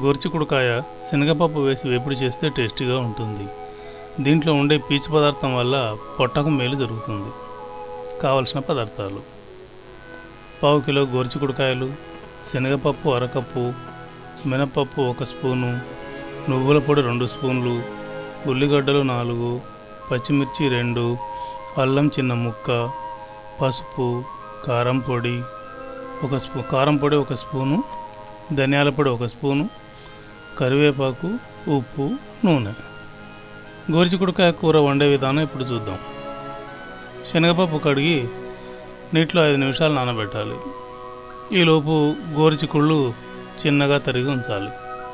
గోర్చికుడుకాయ శనగపప్పు వేసి వేపుడు చేస్తే టేస్టీగా ఉంటుంది దీంట్లో ఉండే పీచు పదార్థం వల్ల పొట్టకు మేలు జరుగుతుంది కావలసిన పదార్థాలు పావు కిలో గోర్చికుడుకాయలు శనగపప్పు అరకప్పు మినపప్పు ఒక స్పూను నువ్వుల పొడి రెండు స్పూన్లు ఉల్లిగడ్డలు నాలుగు పచ్చిమిర్చి రెండు అల్లం చిన్న ముక్క పసుపు కారం పొడి ఒక స్పూ కారం పొడి ఒక స్పూను ధనియాల పొడి ఒక స్పూను కరివేపాకు ఉప్పు నూనె గోరుచిక్కుడుకాయ కూర వండే విధానం ఇప్పుడు చూద్దాం శనగపప్పు కడిగి నీటిలో ఐదు నిమిషాలు నానబెట్టాలి ఈలోపు గోరుచిక్కుళ్ళు చిన్నగా తరిగి ఉంచాలి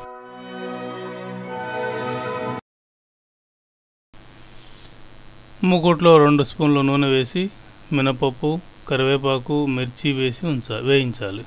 మూకుట్లో రెండు స్పూన్లు నూనె వేసి మినపప్పు కరివేపాకు మిర్చి వేసి ఉంచా వేయించాలి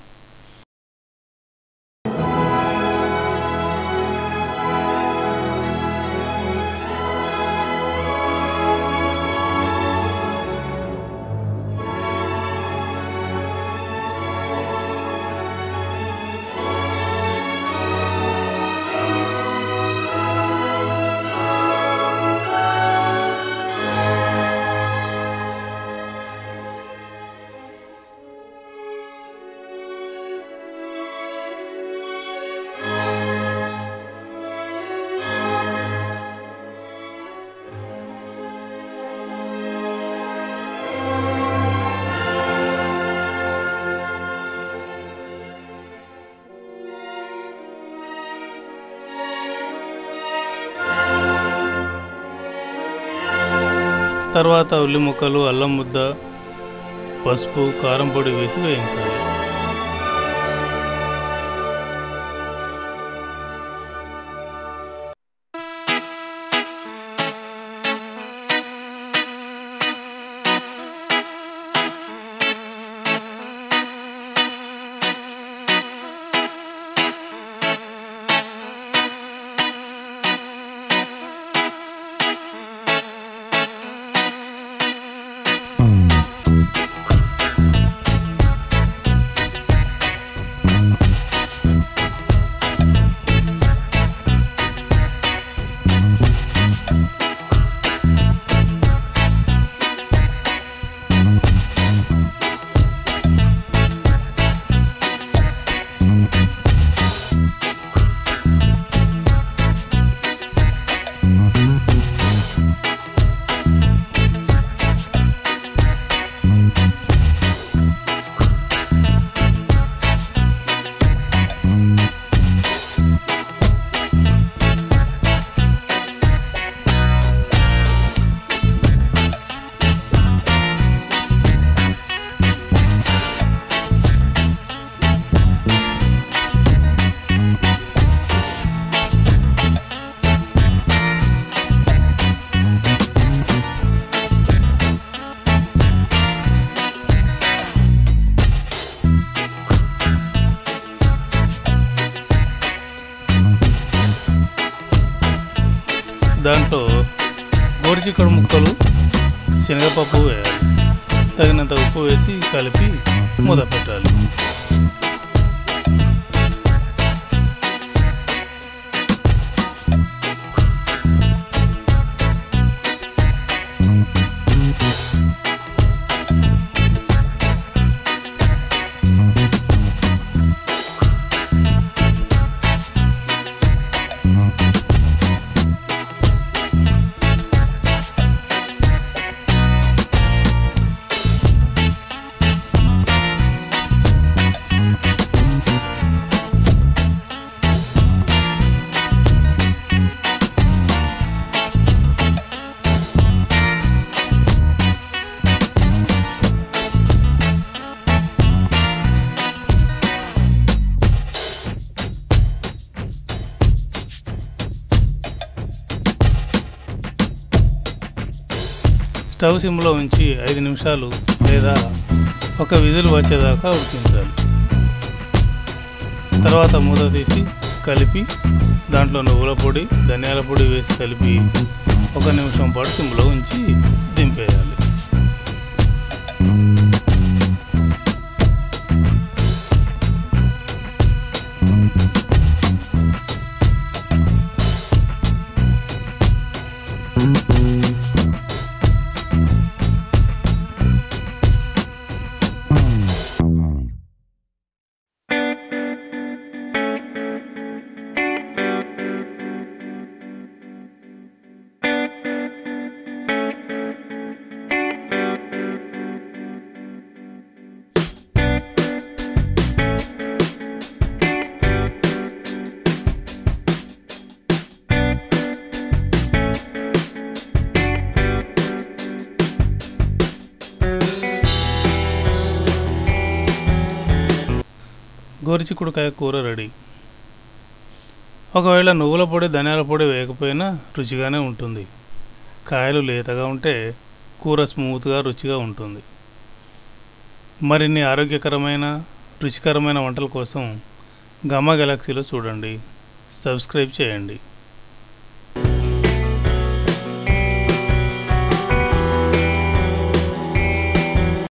తర్వాత ఉల్లి ముక్కలు అల్లం ముద్ద పసుపు కారం పొడి వేసి వేయించాలి దాంట్లో గోరుచిక్కడు ముక్కలు శనగపప్పు వేయాలి తగినంత ఉప్పు వేసి కలిపి మూత పెట్టాలి స్టవ్ సిమ్లో ఉంచి ఐదు నిమిషాలు లేదా ఒక విజిల్ వచ్చేదాకా ఉడికించాలి తర్వాత మూత తీసి కలిపి దాంట్లో నువ్వుల పొడి ధనియాల పొడి వేసి కలిపి ఒక నిమిషం పాటు సిమ్లో ఉంచి దింపేయాలి గోరుచిక్కుడుకాయ కూర రెడీ ఒకవేళ నువ్వుల పొడి ధనియాల పొడి వేయకపోయినా రుచిగానే ఉంటుంది కాయలు లేతగా ఉంటే కూర స్మూత్గా రుచిగా ఉంటుంది మరిన్ని ఆరోగ్యకరమైన రుచికరమైన వంటల కోసం గమ్మ గెలాక్సీలో చూడండి సబ్స్క్రైబ్ చేయండి